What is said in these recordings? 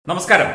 നമസ്കാരം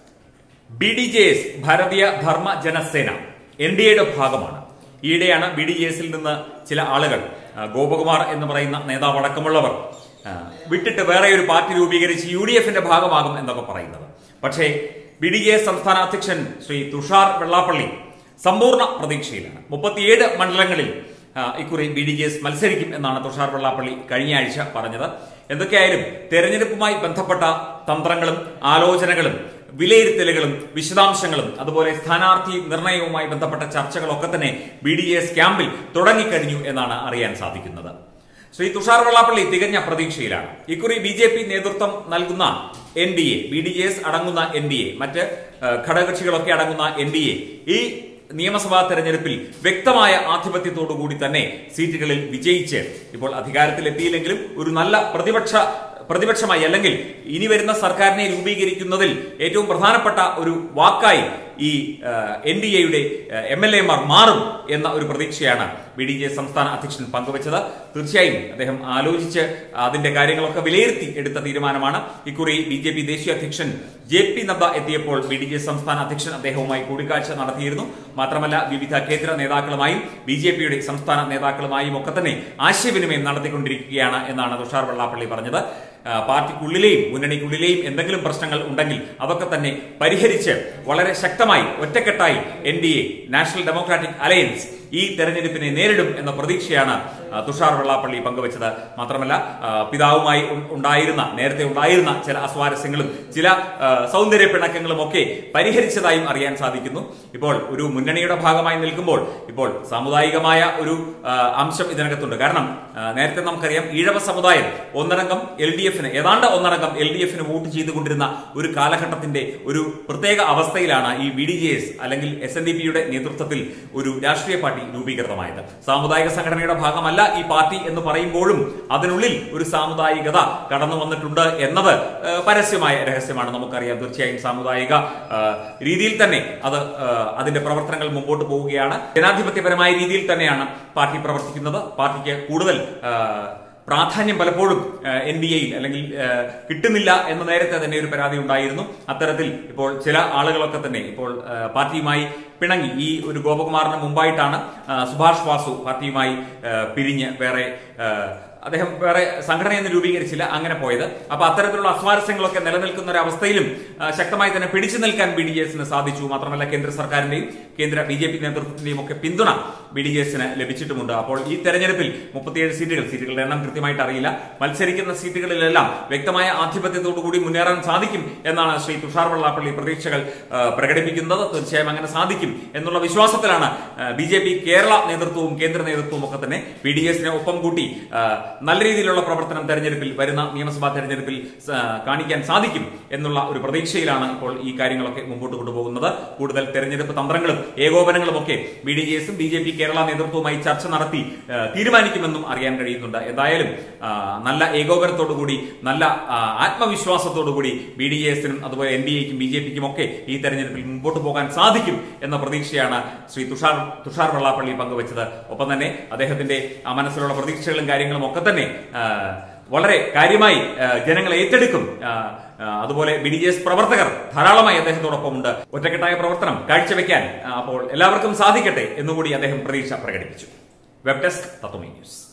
B D J S ഭാരതീയ ധർമ്മ Janasena N D എയുടെ ഭാഗമാണ് ഈയിടെയാണ് ബി ഡി ജെ എസിൽ നിന്ന് ചില ആളുകൾ ആ, ഗോപകുമാർ എന്ന് പറയുന്ന നേതാവ് അടക്കമുള്ളവർ ആ, വിട്ടിട്ട് വേറെ ഒരു പാർട്ടി രൂപീകരിച്ച് യു ഡി എഫിന്റെ ഭാഗമാകും എന്നൊക്കെ പറയുന്നത് പക്ഷേ ബി ഡി ജെ എസ് സംസ്ഥാന അധ്യക്ഷൻ ശ്രീ തുഷാർ വെള്ളാപ്പള്ളി സമ്പൂർണ്ണ പ്രതീക്ഷയിലാണ് മുപ്പത്തിയേഴ് മണ്ഡലങ്ങളിൽ ആ, ഇക്കുറി ബി ഡി ജെ എസ് മത്സരിക്കും എന്നാണ് തുഷാർ വെള്ളാപ്പള്ളി കഴിഞ്ഞ ആഴ്ച പറഞ്ഞത് എന്തൊക്കെയായാലും തെരഞ്ഞെടുപ്പുമായി ബന്ധപ്പെട്ട തന്ത്രങ്ങളും ആലോചനകളും വിലയിരുത്തലുകളും വിശദാംശങ്ങളും അതുപോലെ സ്ഥാനാർത്ഥി നിർണയവുമായി ബന്ധപ്പെട്ട ചർച്ചകളൊക്കെ തന്നെ ബി ഡി എസ് ക്യാമ്പിൽ തുടങ്ങിക്കഴിഞ്ഞു എന്നാണ് അറിയാൻ സാധിക്കുന്നത് ശ്രീ തുഷാർ വെള്ളാപ്പള്ളി തികഞ്ഞ പ്രതീക്ഷയിലാണ് ഇക്കുറി ബി ജെ പി നേതൃത്വം നൽകുന്ന N D A B D J S അടങ്ങുന്ന എൻ ഡി എ മറ്റ് ആ, ഘടകകക്ഷികളൊക്കെ അടങ്ങുന്ന എൻ ഡി എ ഈ നിയമസഭാ തെരഞ്ഞെടുപ്പിൽ വ്യക്തമായ ആധിപത്യത്തോടു കൂടി തന്നെ സീറ്റുകളിൽ വിജയിച്ച് ഇപ്പോൾ അധികാരത്തിലെത്തിയില്ലെങ്കിലും ഒരു നല്ല പ്രതിപക്ഷ പ്രതിപക്ഷമായി അല്ലെങ്കിൽ ഇനി വരുന്ന സർക്കാരിനെ രൂപീകരിക്കുന്നതിൽ ഏറ്റവും പ്രധാനപ്പെട്ട ഒരു വാക്കായി ഈ എൻ ഡി എയുടെ എം എൽ എമാർ മാറും എന്ന ഒരു പ്രതീക്ഷയാണ് ബി ഡി ജെ സംസ്ഥാന അധ്യക്ഷൻ പങ്കുവച്ചത് തീർച്ചയായും അദ്ദേഹം ആലോചിച്ച് അതിന്റെ കാര്യങ്ങളൊക്കെ വിലയിരുത്തി എടുത്ത തീരുമാനമാണ് ഇക്കുറി ബി ജെ പി ദേശീയ അധ്യക്ഷൻ ജെ പി നദ്ദ എത്തിയപ്പോൾ ബി ഡി ജെ സംസ്ഥാന അധ്യക്ഷൻ അദ്ദേഹവുമായി കൂടിക്കാഴ്ച നടത്തിയിരുന്നു മാത്രമല്ല വിവിധ കേന്ദ്ര നേതാക്കളുമായും ബി ജെ പിയുടെ സംസ്ഥാന നേതാക്കളുമായും ഒക്കെ തന്നെ ആശയവിനിമയം നടത്തിക്കൊണ്ടിരിക്കുകയാണ് എന്നാണ് തുഷാർ വെള്ളാപ്പള്ളി പറഞ്ഞത് ആ, പാർട്ടിക്കുള്ളിലെയും മുന്നണിക്കുള്ളിലെയും എന്തെങ്കിലും പ്രശ്നങ്ങൾ ഉണ്ടെങ്കിൽ അതൊക്കെ തന്നെ പരിഹരിച്ച് വളരെ ശക്തമായി ഒറ്റക്കെട്ടായി N D A national democratic alliance ഈ തെരഞ്ഞെടുപ്പിനെ നേരിടും എന്ന പ്രതീക്ഷയാണ് ആ, തുഷാർ വെള്ളാപ്പള്ളി പങ്കുവച്ചത് മാത്രമല്ല ആ, പിതാവുമായി ഉ- ഉണ്ടായിരുന്ന നേരത്തെ ഉണ്ടായിരുന്ന ചില അസ്വാരസ്യങ്ങളും ചില ആ, സൗന്ദര്യ പിണക്കങ്ങളും ഒക്കെ പരിഹരിച്ചതായും അറിയാൻ സാധിക്കുന്നു ഇപ്പോൾ ഒരു മുന്നണിയുടെ ഭാഗമായി നിൽക്കുമ്പോൾ ഇപ്പോൾ സാമുദായികമായ ഒരു ആ, അംശം ഇതിനകത്തുണ്ട് കാരണം ആ, നേരത്തെ നമുക്കറിയാം ഈഴവ സമുദായം ഒന്നടങ്കം എൽ ഡി എഫിന് ഏതാണ്ട് ഒന്നടങ്കം എൽ ഡി എഫിന് വോട്ട് ചെയ്തുകൊണ്ടിരുന്ന ഒരു കാലഘട്ടത്തിന്റെ ഒരു പ്രത്യേക അവസ്ഥയിലാണ് ഈ ബി ഡി ജെ എസ് അല്ലെങ്കിൽ എസ് എൻ ഡി പിയുടെ നേതൃത്വത്തിൽ ഒരു രാഷ്ട്രീയ പാർട്ടി രൂപീകൃതമായത് സാമുദായിക സംഘടനയുടെ ഭാഗമല്ല ഈ പാർട്ടി എന്ന് പറയുമ്പോഴും അതിനുള്ളിൽ ഒരു സാമുദായികത കടന്നു വന്നിട്ടുണ്ട് എന്നത് ആ, പരസ്യമായ രഹസ്യമാണ് നമുക്കറിയാം തീർച്ചയായും സാമുദായിക ആ, രീതിയിൽ തന്നെ അത് ആ, അതിന്റെ പ്രവർത്തനങ്ങൾ മുമ്പോട്ട് പോവുകയാണ് ജനാധിപത്യപരമായ രീതിയിൽ തന്നെയാണ് പാർട്ടി പ്രവർത്തിക്കുന്നത് പാർട്ടിക്ക് കൂടുതൽ ആ, പ്രാധാന്യം പലപ്പോഴും എൻ ഡി എയിൽ അല്ലെങ്കിൽ ആ, കിട്ടുന്നില്ല എന്ന് നേരത്തെ തന്നെ ഒരു പരാതി ഉണ്ടായിരുന്നു അത്തരത്തിൽ ഇപ്പോൾ ചില ആളുകളൊക്കെ തന്നെ ഇപ്പോൾ ആ, പാർട്ടിയുമായി പിണങ്ങി ഈ ഒരു ഗോപകുമാറിന് മുമ്പായിട്ടാണ് ആ, സുഭാഷ് വാസു പാർട്ടിയുമായി ആ, പിരിഞ്ഞ് വേറെ ആ, അദ്ദേഹം വേറെ സംഘടനയൊന്നും രൂപീകരിച്ചില്ല അങ്ങനെ പോയത് അപ്പൊ അത്തരത്തിലുള്ള അസ്വാരസ്യങ്ങളൊക്കെ നിലനിൽക്കുന്ന ഒരു അവസ്ഥയിലും ആ, ശക്തമായി തന്നെ പിടിച്ചു നിൽക്കാൻ ബി ഡി ജെ എസിന് സാധിച്ചു മാത്രമല്ല കേന്ദ്ര സർക്കാരിന്റെയും കേന്ദ്ര ബി ജെ പി നേതൃത്വത്തിന്റെയും ഒക്കെ പിന്തുണ ബി ഡി ജെ എസിന് ലഭിച്ചിട്ടുമുണ്ട് അപ്പോൾ ഈ തെരഞ്ഞെടുപ്പിൽ മുപ്പത്തിയേഴ് സീറ്റുകൾ സീറ്റുകളുടെ എണ്ണം കൃത്യമായിട്ട് അറിയില്ല മത്സരിക്കുന്ന സീറ്റുകളിലെല്ലാം വ്യക്തമായ ആധിപത്യത്തോടു കൂടി മുന്നേറാൻ സാധിക്കും എന്നാണ് ശ്രീ തുഷാർ വെള്ളാപ്പള്ളി പ്രതീക്ഷകൾ ആ, പ്രകടിപ്പിക്കുന്നത് തീർച്ചയായും അങ്ങനെ സാധിക്കും എന്നുള്ള വിശ്വാസത്തിലാണ് ബി ജെ പി കേരള നേതൃത്വവും കേന്ദ്ര നേതൃത്വവും ഒക്കെ തന്നെ ബി ഡി എസിനെ ഒപ്പം കൂട്ടി ആ, നല്ല രീതിയിലുള്ള പ്രവർത്തനം തെരഞ്ഞെടുപ്പിൽ വരുന്ന നിയമസഭാ തെരഞ്ഞെടുപ്പിൽ സ- കാണിക്കാൻ സാധിക്കും എന്നുള്ള ഒരു പ്രതീക്ഷയിലാണ് ഇപ്പോൾ ഈ കാര്യങ്ങളൊക്കെ മുമ്പോട്ട് കൊണ്ടുപോകുന്നത് കൂടുതൽ തെരഞ്ഞെടുപ്പ് തന്ത്രങ്ങളും ഏകോപനങ്ങളും ഒക്കെ ബി ഡി ജെ എസും ബി ജെ പി കേരള നേതൃത്വവുമായി ചർച്ച നടത്തി ആ, തീരുമാനിക്കുമെന്നും അറിയാൻ കഴിയുന്നുണ്ട് എന്തായാലും ആ, നല്ല ഏകോപനത്തോടുകൂടി നല്ല ആ, ആത്മവിശ്വാസത്തോടുകൂടി ബി ഡി എസിനും അതുപോലെ എൻ ഡി എക്കും ബി ജെ പിക്കും ഒക്കെ ഈ തെരഞ്ഞെടുപ്പിൽ മുമ്പോട്ട് പോകാൻ സാധിക്കും എന്ന പ്രതീക്ഷയാണ് ശ്രീ തുഷാർ തുഷാർ വെള്ളാപ്പള്ളി പങ്കുവച്ചത് ഒപ്പം തന്നെ അദ്ദേഹത്തിന്റെ ആ മനസ്സിലുള്ള പ്രതീക്ഷകളും കാര്യങ്ങളും ഒക്കെ തന്നെ ആ, വളരെ കാര്യമായി ആ, ജനങ്ങൾ ഏറ്റെടുക്കും ആ, ആ, അതുപോലെ ബി ഡി ജെ എസ് പ്രവർത്തകർ ധാരാളമായി അദ്ദേഹത്തോടൊപ്പം ഉണ്ട് ഒറ്റക്കെട്ടായ പ്രവർത്തനം കാഴ്ചവെക്കാൻ ആ, അപ്പോൾ എല്ലാവർക്കും സാധിക്കട്ടെ എന്നുകൂടി അദ്ദേഹം പ്രതീക്ഷ പ്രകടിപ്പിച്ചു വെബ് ഡെസ്ക് തത്വമേ ന്യൂസ്